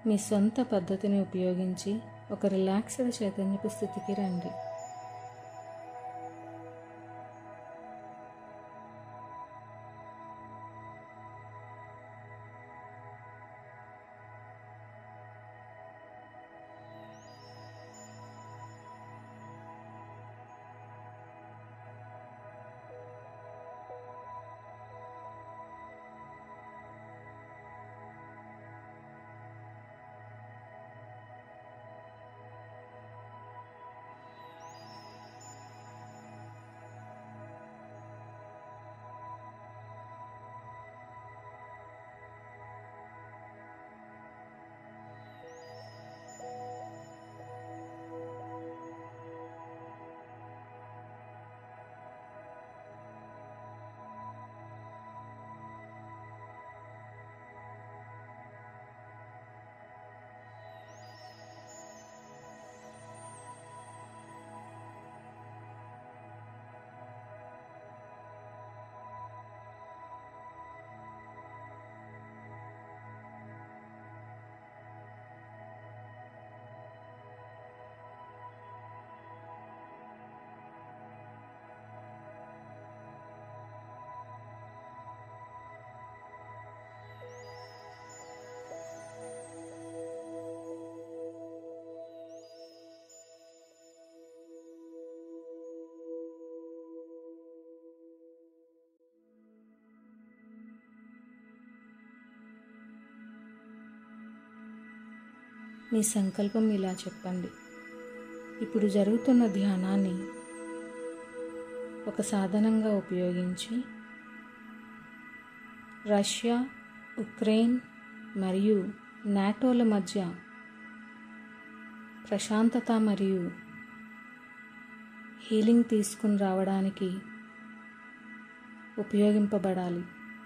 మీ సొంత పద్ధతిని ఉపయోగించి ఒక రిలాక్స్డ్ చైతన్యపు స్థితికి రండి మీ సంకల్పం ఇలా చెప్పండి ఇప్పుడు జరుగుతున్న ధ్యానాన్ని ఒక సాధనంగా ఉపయోగించి రష్యా ఉక్రెయిన్ మరియు నాటోల మధ్య ప్రశాంతత మరియు హీలింగ్ తీసుకుని రావడానికి ఉపయోగింపబడాలి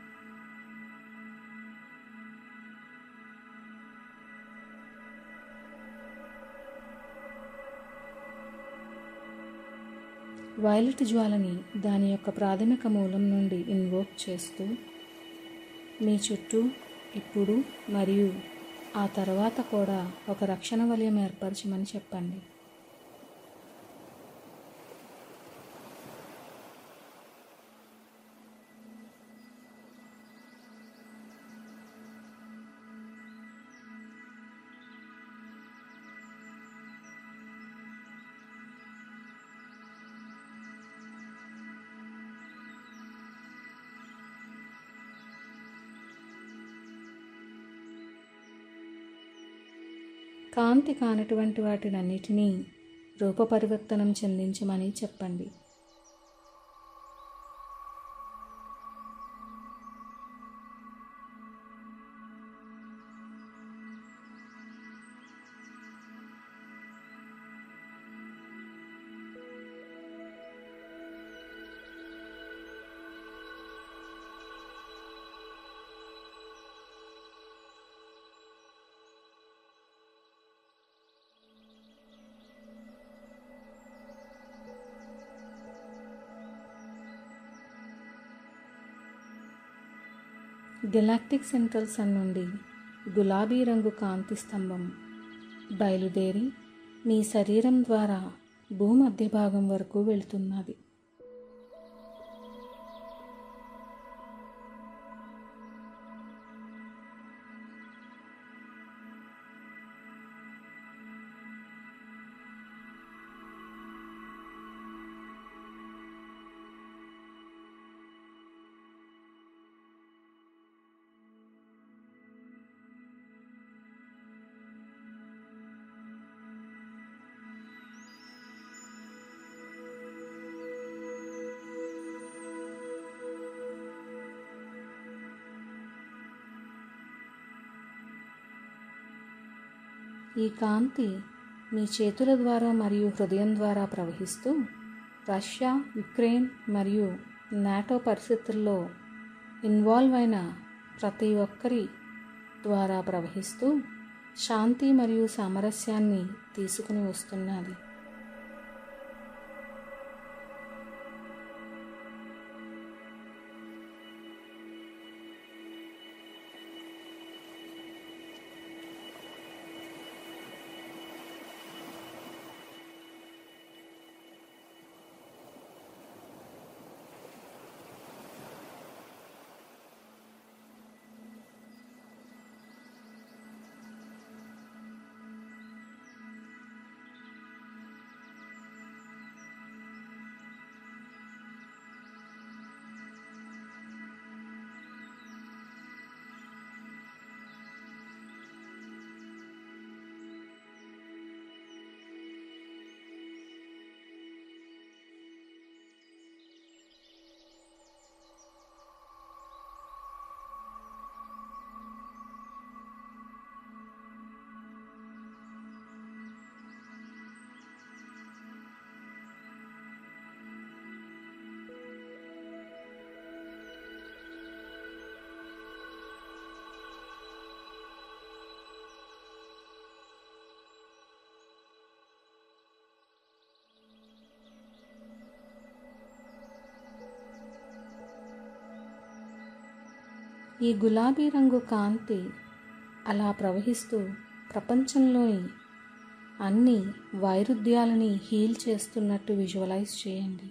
వైలెట్ జ్వాలని దాని యొక్క ప్రాథమిక మూలం నుండి ఇన్వోక్ చేస్తూ మీ చుట్టూ ఇప్పుడు మరియు ఆ తర్వాత కూడా ఒక రక్షణ వలయం ఏర్పరచమని చెప్పండి కాంతి కానటువంటి వాటినన్నిటినీ రూపపరివర్తనం చెందించమని చెప్పండి గెలాక్టిక్ సెంట్రల్ సన్ నుండి గులాబీ రంగు కాంతి స్తంభం బయలుదేరి మీ శరీరం ద్వారా భూమధ్య భాగం వరకు వెళ్తున్నది ఈ కాంతి మీ చేతుల ద్వారా మరియు హృదయం ద్వారా ప్రవహిస్తూ రష్యా యుక్రెయిన్ మరియు నాటో పరిస్థితుల్లో ఇన్వాల్వ్ అయిన ప్రతి ఒక్కరి ద్వారా ప్రవహిస్తూ శాంతి మరియు సామరస్యాన్ని తీసుకుని వస్తున్నది ఈ గులాబీ రంగు కాంతి అలా ప్రవహిస్తూ ప్రపంచంలోని అన్ని వైరుధ్యాలని హీల్ చేస్తున్నట్టు విజువలైజ్ చేయండి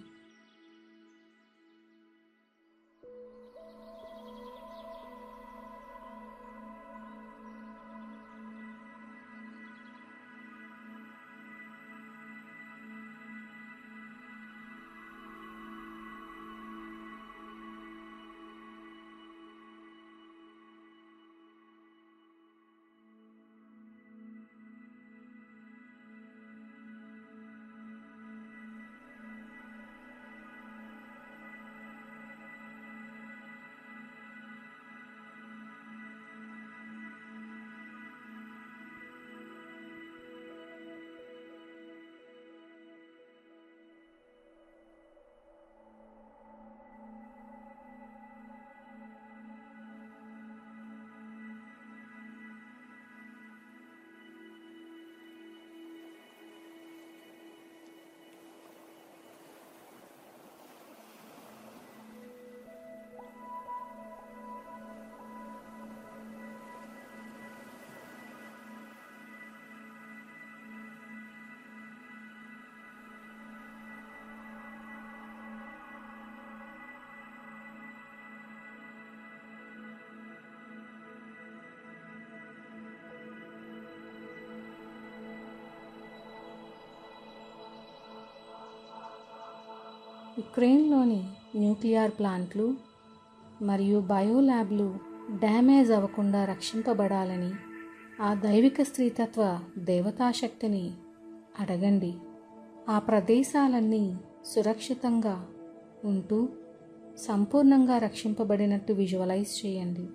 యుక్రెయిన్లోని న్యూక్లియర్ ప్లాంట్లు మరియు బయోల్యాబ్లు డ్యామేజ్ అవ్వకుండా రక్షింపబడాలని ఆ దైవిక స్త్రీతత్వ దేవతాశక్తిని అడగండి ఆ ప్రదేశాలన్నీ సురక్షితంగా ఉంటూ సంపూర్ణంగా రక్షింపబడినట్టు విజువలైజ్ చేయండి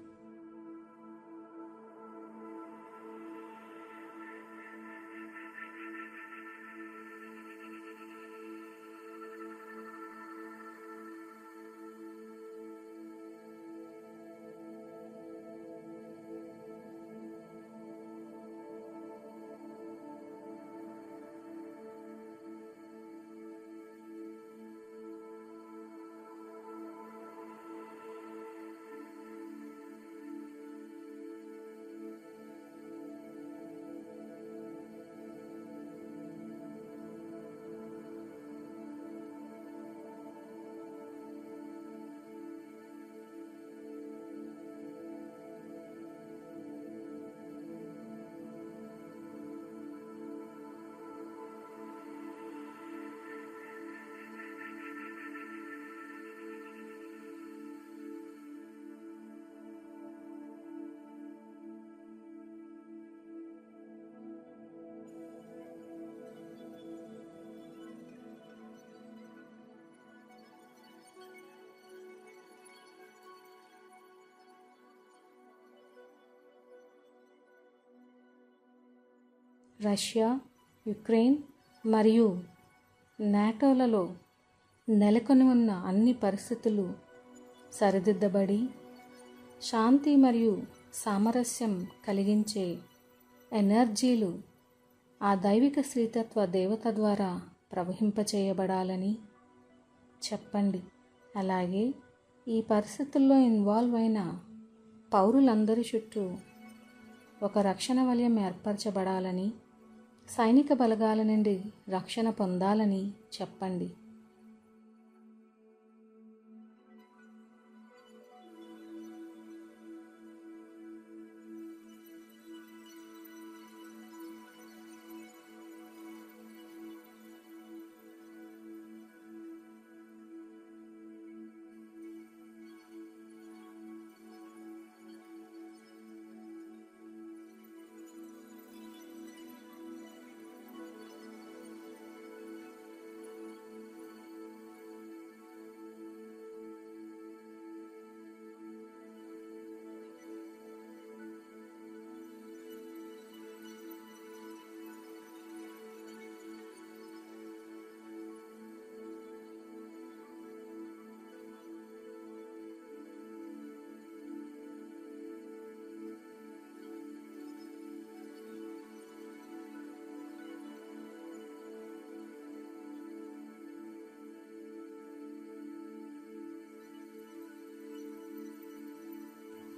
రష్యా యుక్రెయిన్ మరియు నాటోలలో నెలకొని ఉన్న అన్ని పరిస్థితులు సరిదిద్దబడి శాంతి మరియు సామరస్యం కలిగించే ఎనర్జీలు ఆ దైవిక స్త్రీతత్వ దేవత ద్వారా ప్రవహింపచేయబడాలని చెప్పండి అలాగే ఈ పరిస్థితుల్లో ఇన్వాల్వ్ అయిన పౌరులందరి చుట్టూ ఒక రక్షణ వలయం ఏర్పరచబడాలని సైనిక బలగాల నుండి రక్షణ పొందాలని చెప్పండి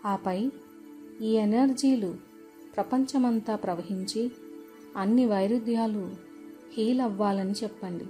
ఆపై ఈ ఎనర్జీలు ప్రపంచమంతా ప్రవహించి అన్ని వైరుధ్యాలు హీల్ అవ్వాలని చెప్పండి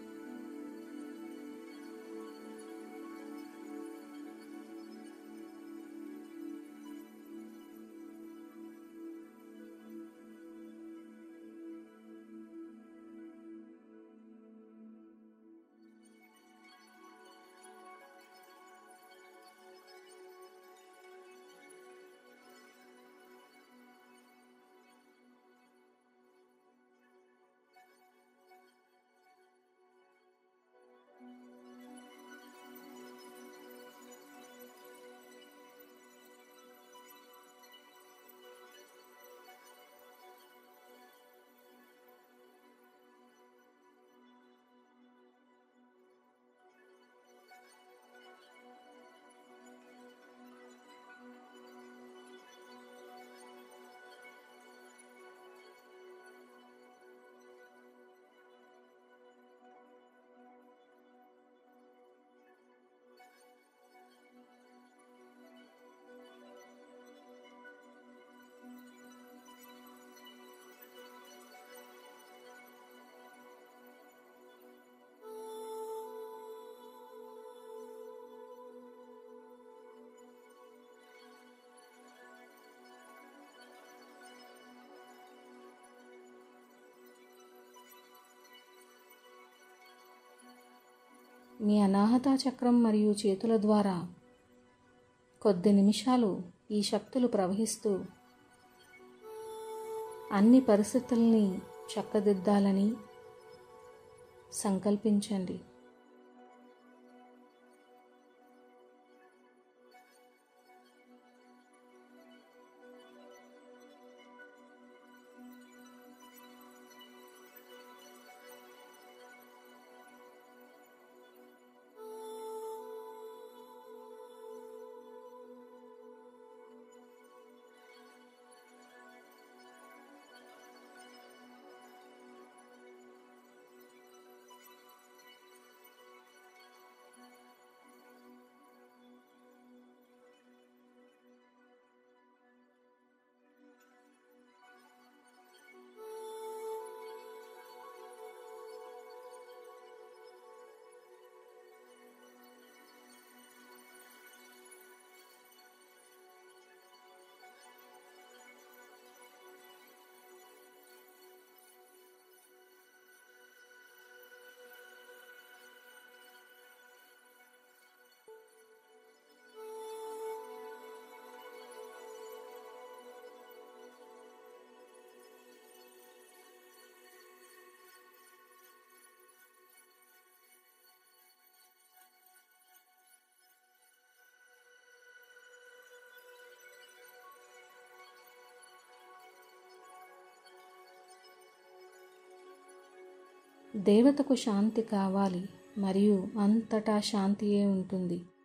మీ అనాహత చక్రం మరియు చేతుల ద్వారా కొద్ది నిమిషాలు ఈ శక్తులు ప్రవహిస్తూ అన్ని పరిస్థితుల్ని చక్కదిద్దాలని సంకల్పించండి దేవతకు శాంతి కావాలి మరియు అంతటా శాంతియే ఉంటుంది